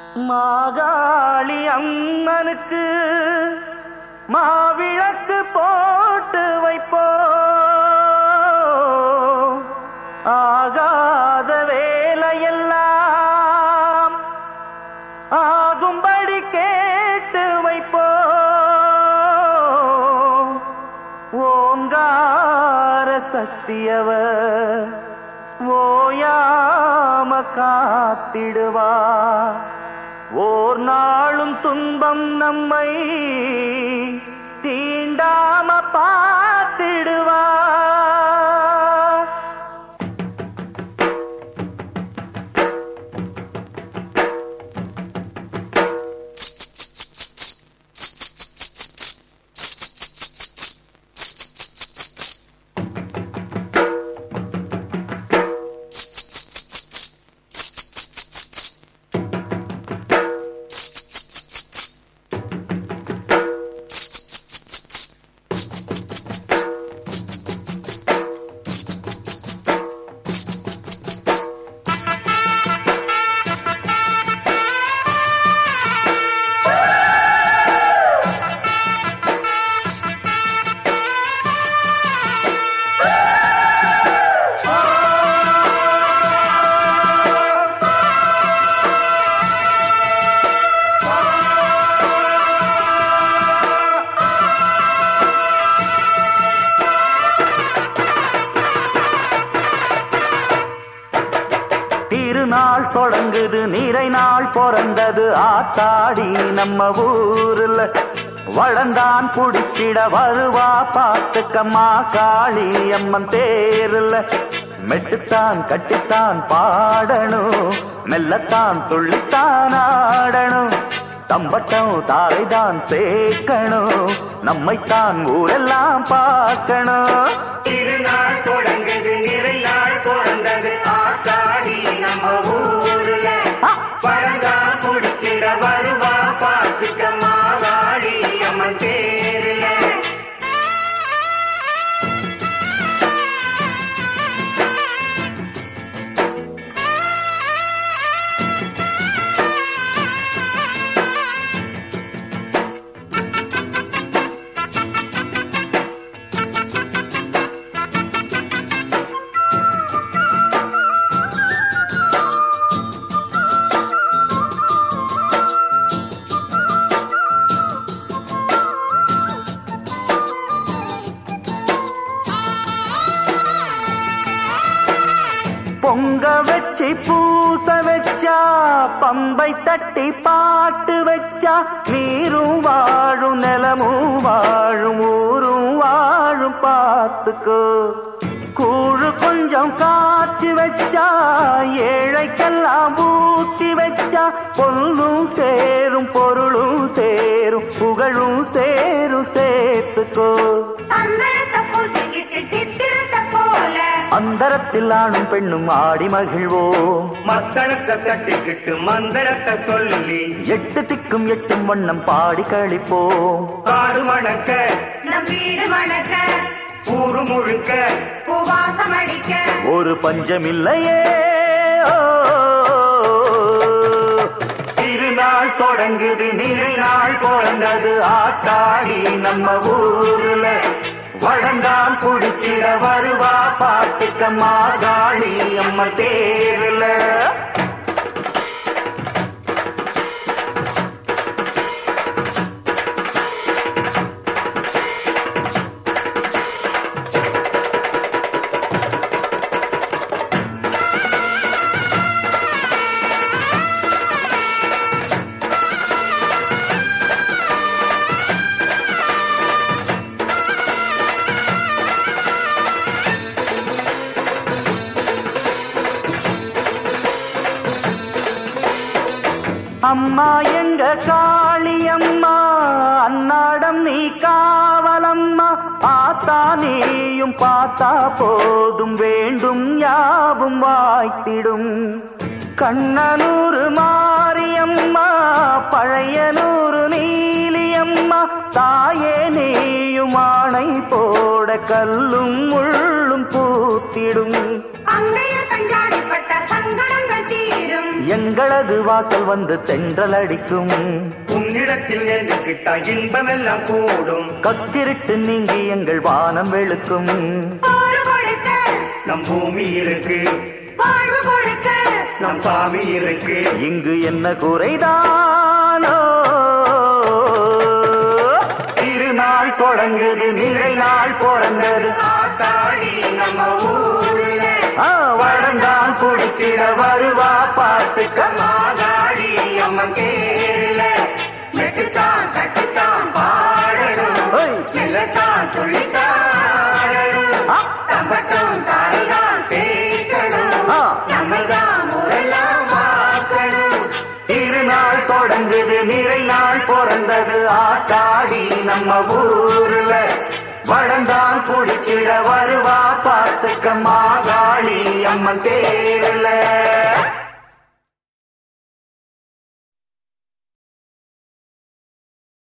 மாகாளி அம்மனுக்கு மாவிளக்கு போட்டு வைப்போ ஆகாத வேலையெல்லாம் ஆகும்படி கேட்டு வைப்போ ஓங்கார சக்தியவ ஓயாம காத்திடுவா ஓர் நாளும் துன்பம் நம்மை தீண்டாம பார்த்திடுவா திருநாள் தொடங்குது நிறை நாள் பிறந்தது ஆத்தாடி நம்ம ஊர்ல வளர்ந்தான் புடிச்சிட வருவா பாத்துக்கம்மா காளி அம்மன் தேருல மெட்டுத்தான் கட்டித்தான் பாடணும் மெல்லத்தான் துள்ளித்தான் ஆடணும் தம்பட்டம் தாரைதான் சேர்க்கணும் நம்மைத்தான் ஊரெல்லாம் பார்க்கணும் திருநாள் தொடங்குது நிறை நாள் பிறந்தது ஆத்தாடி நம்ம ஊருல பழங்கா முடிச்சிட வருவா பார்த்துக்க மாதாடி அம்மன் தேருல பொங்க வச்சு பூச வச்சா பம்பை தட்டி பாட்டு வச்சா நீரும் வாழும் நிலமும் வாழும் ஊரும் வாழும் பார்த்துக்கோ கூழு கொஞ்சம் காய்ச்சி வச்சா ஏழைக்கெல்லாம் ஊத்தி வச்சா பொல்லும் சேரும் பொருளும் சேரும் புகழும் சேரும் சேர்த்துக்கோ சந்தனத்தை பூசிக்கிட்டு சித்திரத்தை போல அந்தரத்தில் ஆணும் பெண்ணும் ஆடி மகிழ்வோம் மக்களுக்கு கட்டிக்கிட்டு மந்திரத்தை சொல்லி எட்டு திக்கும் எட்டும் வண்ணம் பாடி கழிப்போம் காடு மணக்க நம் வீடு மணக்க ஊரு முழுக்க பூவாசம் அடிக்க ஒரு பஞ்சமில்லையே ஓ. திருநாள் தொடங்குது நிறை நாள் பிறந்தது ஆத்தாடி நம்ம ஊர்ல வடந்தான் குடிச்சிட வருவா பாட்டுக்க மாகாளி அம்ம தேருல அம்மா எங்க காளி அம்மா அன்னாடம் நீ காவலம்மா ஆத்தா நீயும் பார்த்தா போதும் வேண்டும் யாவும் வாய்த்திடும் கண்ணனூர் மாரியம்மா பழையனூர் நீலியம்மா தாயே நீயும் ஆணை போட கல்லும் முள்ளும் பூத்திடும் அங்கையர் பஞ்சாடிப்பட்ட சங்கடங்கள் தீரும் எங்களது வாசல் வந்து தென்றல் அடிக்கும் உன்னிடத்தில் என்று கிட்டா இன்பமெல்லாம் கூடும் கத்திருட்டு நீங்கி எங்கள் வானம் வெளுக்கும் சோறு கொடுக்க நம் பூமி இருக்கு வாழ்வு கொடுக்க நம் சாமி இருக்கு இங்கு என்ன குறைதானோ திருநாள் தொடங்குது நிறை நாள் பிறந்தது ஆத்தாடி நம்ம ஊருல ஆ, வளர்ந்தான் குடிச்சிட வருவா பாட்டுக்க மாதாடி அம்மன் பேருல மெட்டுத்தான் தட்டுத்தான் பாடணும் ஓய். மெல்லத்தான் துள்ளித்தாடணும் ஆ. தம்பட்டம் தாரதான் சேர்க்கணும் ஆ. நம்மைதான் ஊரெல்லாம் வாக்கணும் திருநாள் தொடங்குது நிறை நாள் பிறந்தது ஆத்தாடி நம்ம ஊர்ல வளர்ந்தான் குடிச்சிட வருவா பார்த்துக்க மாகாளி அம்மன் தேர்ல